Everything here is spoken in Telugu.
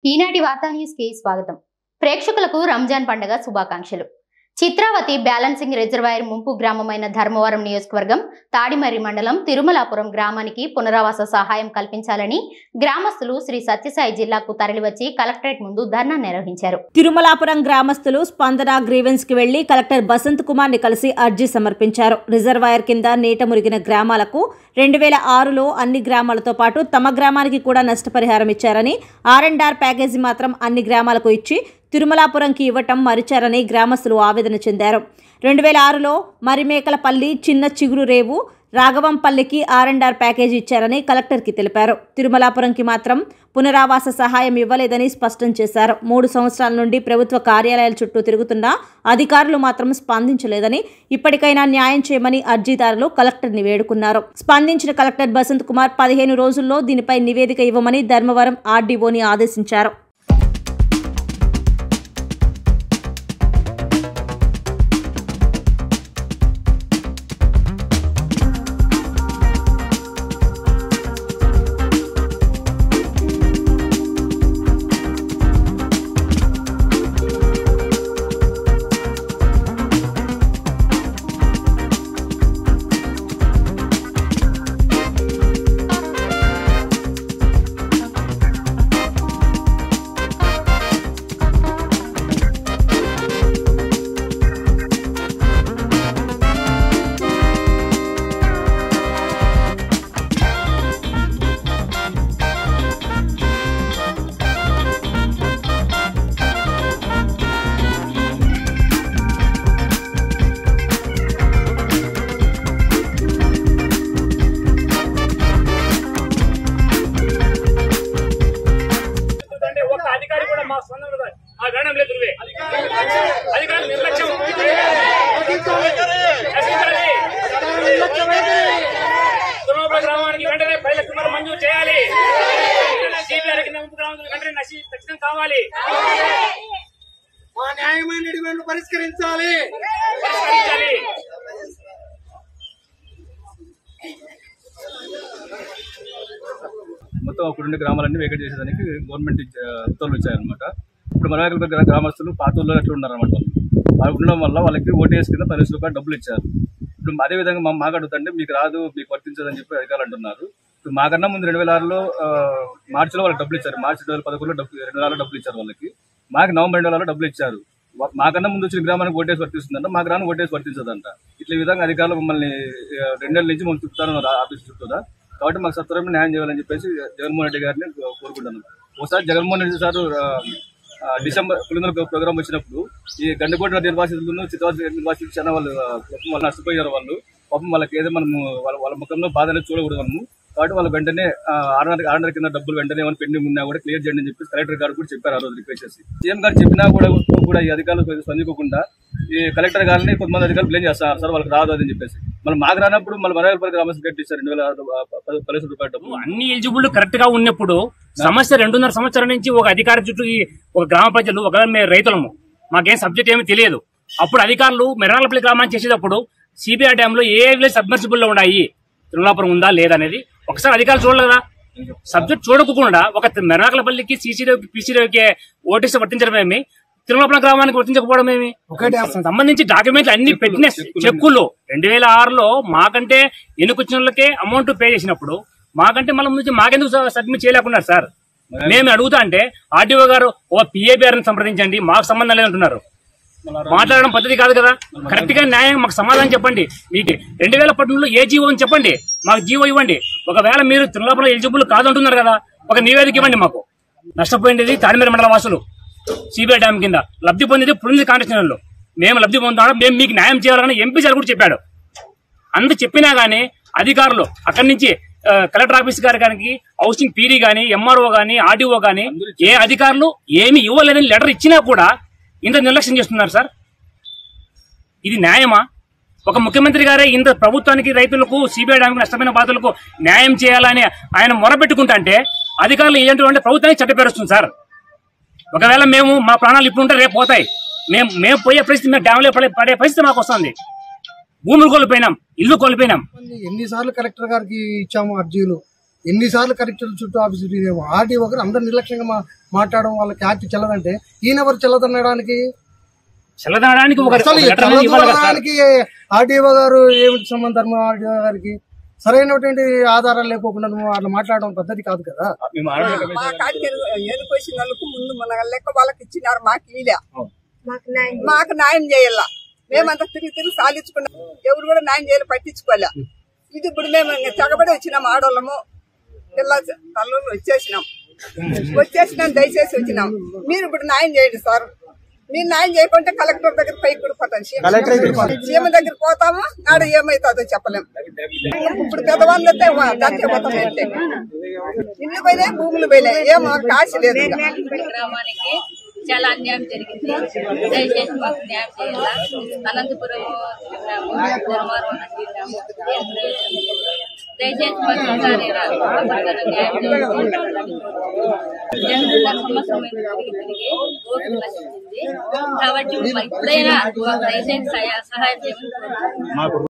ఈనాటి వార్తా న్యూస్ కి స్వాగతం ప్రేక్షకులకు రంజాన్ పండుగ శుభాకాంక్షలు చిత్రావతి బ్యాలెన్సింగ్ రిజర్వాయర్ ముంపు గ్రామమైన ధర్మవరం నియోజకవర్గం తాడిమర్రి మండలం తిరుమలాపురం గ్రామానికి పునరావాస సహాయం కల్పించాలని గ్రామస్తులు శ్రీ సత్యసాయి జిల్లాకు తరలివచ్చి కలెక్టరేట్ ముందు ధర్నా నిర్వహించారు తిరుమలాపురం గ్రామస్తులు స్పందన గ్రీవెన్స్ కి వెళ్లి కలెక్టర్ బసంత్ కుమార్ ని కలిసి అర్జీ సమర్పించారు రిజర్వాయర్ కింద నీట మురిగిన గ్రామాలకు రెండు వేల ఆరులో అన్ని గ్రామాలతో పాటు తమ గ్రామానికి కూడా నష్టపరిహారం ఇచ్చారని ఆర్ అండ్ ఆర్ ప్యాకేజీ మాత్రం అన్ని గ్రామాలకు ఇచ్చి తిరుమలాపురంకి ఇవ్వటం మరిచారని గ్రామస్తులు ఆవేదన చెందారు రెండు వేల ఆరులో మరిమేకలపల్లి చిన్న చిగురు రేవు రాఘవంపల్లికి ఆర్ అండ్ ఆర్ ప్యాకేజీ ఇచ్చారని కలెక్టర్కి తెలిపారు తిరుమలాపురంకి మాత్రం పునరావాస సహాయం ఇవ్వలేదని స్పష్టం చేశారు మూడు సంవత్సరాల నుండి ప్రభుత్వ కార్యాలయాల చుట్టూ తిరుగుతున్నా అధికారులు మాత్రం స్పందించలేదని ఇప్పటికైనా న్యాయం చేయమని అర్జీదారులు కలెక్టర్ని వేడుకున్నారు స్పందించిన కలెక్టర్ బసంత్ కుమార్ పదిహేను రోజుల్లో దీనిపై నివేదిక ఇవ్వమని ధర్మవరం ఆర్డీఓని ఆదేశించారు అంటే ఒక్క అధికారి కూడా మా స్పందన కూడా ఆ వేయడం లేదు నువ్వే అధికారులు నిర్లక్ష్యం నశించాలి. తుమ్మపల్లి గ్రామానికి వెంటనే పది లక్షల రూపాయలు మంజూరు చేయాలి సిపిఆర్ కింద ముంపు గ్రామానికి వెంటనే నశి ఖచ్చితంగా కావాలి మా న్యాయమైన డిమాండ్లు పరిష్కరించాలి పరిష్కరించాలి మొత్తం అక్కడ ఉండే గ్రామాలన్నీ వేకెట్ చేసేదానికి గవర్నమెంట్ ఇచ్చే ఉత్తర్వులు వచ్చాయన్నమాట ఇప్పుడు మనవేకల గ్రామస్తులు పాతూరులో అట్లా ఉన్నారన్నమాట వాళ్ళు వాళ్ళు ఉండడం వల్ల వాళ్ళకి ఓటీఎస్ కింద పదిహేను రూపాయలు డబ్బులు ఇచ్చారు ఇప్పుడు అదే విధంగా మా మాట్లాడుతుంటే మీకు రాదు మీకు వర్తించదని చెప్పి అధికారులు అంటున్నారు ఇప్పుడు మాకన్నా ముందు రెండు వేల ఆరులో ఆ, మార్చిలో వాళ్ళకి డబ్బులు ఇచ్చారు మార్చి రెండు వేల పదకొండులో డబ్బు రెండు వేల డబ్బులు ఇచ్చారు వాళ్ళకి మాకు నవంబర్ రెండు వేలలో డబ్బులు ఇచ్చారు వా- మాకన్నా ముందు వచ్చిన గ్రామానికి ఓటేసి వర్తిస్తుందంట మా గ్రామం ఓటేసి వర్తించదంట ఇట్లా ఈ విధంగా అధికారులు మమ్మల్ని ఆ, రెండేళ్ల నుంచి మనం చుట్టుతారు ఆఫీస్ చుట్టూదా కాబట్టి మాకు సత్వరమే న్యాయం చేయాలని చెప్పేసి జగన్మోహన్ రెడ్డి గారిని కోరుకుంటున్నాను ఒకసారి జగన్మోహన్ రెడ్డి సార్ ఆ, ఆ, డిసెంబర్ పులిందల ప్రోగ్రామ్ వచ్చినప్పుడు ఈ గండికోట నిర్వాసితులను చిత్రవాసి నిర్వాసితులు చాలా వాళ్ళు ఆ, పాపం వాళ్ళు నష్టపోయారు వాళ్ళు పాపం వాళ్ళకి ఏదో మనము వాళ్ళ వాళ్ళ ముఖంలో బాధ అనేది చూడకూడదు మనము కాబట్టి వాళ్ళు వెంటనే ఆర్డర్ ఆర్డర్ కింద డబ్బులు వెంటనే ఏమైనా పెండింగ్ ఉన్నా కూడా క్లియర్ చేయండి అని చెప్పి కలెక్టర్ గారు కూడా చెప్పారు ఆ రోజు రిక్వెస్ట్ చేసి సీఎం గారు చెప్పినా కూడా కూడా ఈ అధికారులు కొంచెం స్పందించకుండా ఈ కలెక్టర్ గారిని కొంతమంది అధికారులు బ్లేమ్ చేస్తారు సార్ వాళ్ళకి రాదు అని చెప్పేసి మళ్ళీ మాకు రానప్పుడు మళ్ళీ మరవేలపల్లి గ్రామస్తులు కట్టిస్తారు రెండు వేల పదిహేను రూపాయల డబ్బు అన్ని ఎలిజిబుల్ కరెక్ట్ గా ఉన్నప్పుడు సమస్య రెండున్నర సంవత్సరం నుంచి ఒక అధికారి చుట్టూ ఈ ఒక గ్రామ ప్రజలు ఒక మేము రైతులము మాకేం సబ్జెక్ట్ ఏమీ తెలియదు అప్పుడు అధికారులు మెరాలపల్లి గ్రామాన్ని చేసేటప్పుడు సిబిఐ డ్యామ్ లో ఏ విలేజ్ సబ్మర్సిబుల్ లో ఉన్నాయి తిరుమలాపురం ఉందా లేదా అనేది ఒకసారి అధికారులు చూడలేదా సబ్జెక్ట్ చూడకుండా ఒక మెరాకలపల్లికి సీసీడీకి పీసీడీకి ఓటీసీ వర్తించడం ఏమి తిరుమలాపురం గ్రామానికి వర్తించకపోవడం ఏమి సంబంధించి డాక్యుమెంట్లు అన్ని పెట్టిన చెక్కులు రెండు వేల ఆరులో మాకంటే ఎన్నికొచ్చిన వాళ్ళకే అమౌంట్ పే చేసినప్పుడు మాకంటే మళ్ళీ ముందు మాకెందుకు సబ్మిట్ చేయలేకున్నారు సార్ మేము అడుగుతా అంటే ఆర్టీఓ గారు ఓ పిఏబిఆర్ సంప్రదించండి మాకు సంబంధం లేదంటున్నారు మాట్లాడడం పద్ధతి కాదు కదా కరెక్ట్ గా న్యాయం మాకు సమాధానం చెప్పండి మీకు రెండు వేల పద్నాలుగులో ఏ జీవో అని చెప్పండి మాకు జీవో ఇవ్వండి ఒకవేళ మీరు తిరుమలాపురం ఎలిజిబుల్ కాదంటున్నారు కదా ఒక నివేదిక ఇవ్వండి మాకు నష్టపోయింది తాడిమేర మండల వాసులు సిబిఐ డ్యామ్ కింద లబ్ధి పొందేది పులింది కాంట్రాక్షన్ మేము లబ్ధి పొందుతాం మేము మీకు న్యాయం చేయాలని ఎంపీ సార్ కూడా చెప్పాడు అంత చెప్పినా గానీ అధికారులు అక్కడి నుంచి ఆ, కలెక్టర్ ఆఫీస్ గారి కానీ హౌసింగ్ పీడీ గానీ ఎంఆర్ఓ గానీ ఆర్డీఓ గానీ ఏ అధికారులు ఏమి ఇవ్వలేదని లెటర్ ఇచ్చినా కూడా ఇంత నిర్లక్ష్యం చేస్తున్నారు సార్ ఇది న్యాయమా ఒక ముఖ్యమంత్రి గారే ఇంత ప్రభుత్వానికి రైతులకు సిబిఐ డ్యామ్కి నష్టమైన బాధలకు న్యాయం చేయాలని ఆయన మొరపెట్టుకుంటా అంటే అధికారులు ఏంటంటే ప్రభుత్వానికి చట్టపేరుస్తుంది సార్ ఒకవేళ మేము మా ప్రాణాలు ఇప్పుడు ఉంటే రేపు పోతాయి మేము మేము పోయే పరిస్థితి మేము డ్యామ్లో పడే పడే పరిస్థితి మాకు వస్తుంది భూములు కోల్పోయినాం ఇల్లు కోల్పోయినాం ఎన్నిసార్లు కలెక్టర్ గారికి ఇచ్చాము అర్జీలు ఎన్నిసార్లు కలెక్టర్ చుట్టూ ఆఫీసు తిరిగాము ఆర్డీఓ గారు అందరు నిర్లక్ష్యంగా మా- మాట్లాడడం వాళ్ళకి యాక్ట్ చెల్లదంటే ఈయన ఎవరు చెల్లదనడానికి చల్లదనడానికి ఒక అసలు ఒక లెటర్ అనేది ఇవ్వాలి కదా సార్. చల్లదనడానికి ఆర్డీఓ గారు ఏమిటి సంబంధం ఆర్డీఓ గారికి సరైనటువంటి ఆధారాలు లేకోకుండా నువ్వు అట్లా మాట్లాడడం పద్ధతి కాదు కదా మేము ఆరోగ్య మా కాడికి ఎనుకొచ్చిన వాళ్ళకు ముందు మన లెక్క వాళ్ళకి ఇచ్చినారు మాకు ఇలే మాకు న్యాయం చేయాల మేమంతా తిరిగి తిరిగి సాధించుకున్నాం ఎవరు కూడా న్యాయం చేయాలి పట్టించుకోలే ఇది ఇప్పుడు మేము ఇంక తెగబడి వచ్చినాం ఆడోళ్ళము పిల్ల తల్లు వచ్చేసినాం వచ్చేసినాం దయచేసి వచ్చినాం మీరు ఇప్పుడు న్యాయం చేయండి సార్ మీరు న్యాయం చేయకుంటే కలెక్టర్ దగ్గర పైకి కూడా పోతాం సీఎం దగ్గర పోతాము ఆడ ఏమైతుందో చెప్పలేం ఇప్పుడు పెద్దవాళ్ళు వస్తే దక్కిపోతాం అంటే ఇల్లు పోయినాయి భూములు పోయినాయి ఏమో కాశ లేదు ఇంకా. గ్రామానికి చాలా అన్యాయం జరిగింది దయచేసి మాకు న్యాయం చేయాలా అనంతపురం తిరిగినాము ధర్మవరం తిరిగినాము ఏం ప్రయోజనం లేదు. దయచేసి మాకు ఒకసారి ప్రభుత్వం న్యాయం చేయాలి రెండున్నర సంవత్సరం అయింది తిరిగి తిరిగి ఓపిక నశించింది కాబట్టి ఇప్పుడైనా మాకు దయచేసి సహాయం చేయమని కోరుతున్నాను.